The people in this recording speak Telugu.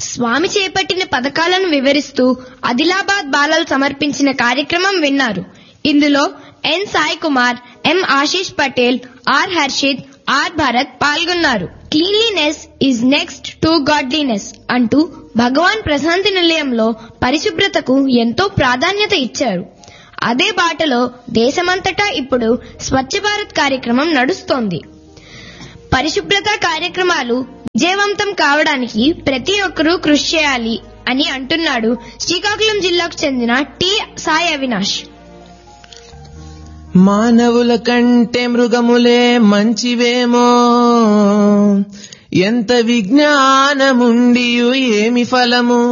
స్వామి చేపట్టిన పథకాలను వివరిస్తూ ఆదిలాబాద్ బాలలు సమర్పించిన కార్యక్రమం విన్నారు ఇందులో N Sai Kumar M Ashish Patel R Harshit R Bharat పాల్గొన్నారు cleanliness is next to godliness అంటూ భగవాన్ ప్రశాంతి నిలయంలో పరిశుభ్రతకు ఎంతో ప్రాధాన్యత ఇచ్చారు అదే బాటలో దేశమంతటా ఇప్పుడు స్వచ్ఛ భారత్ కార్యక్రమం నడుస్తోంది పరిశుభ్రత కార్యక్రమాలు విజయవంతం కావడానికి ప్రతి ఒక్కరూ కృషి చేయాలి అని అంటున్నాడు శ్రీకాకుళం జిల్లాకు చెందిన టి సాయి అవినాష్ మానవుల కంటే మృగములే మంచివేమో ఎంత విజ్ఞానముండియు ఏమి ఫలము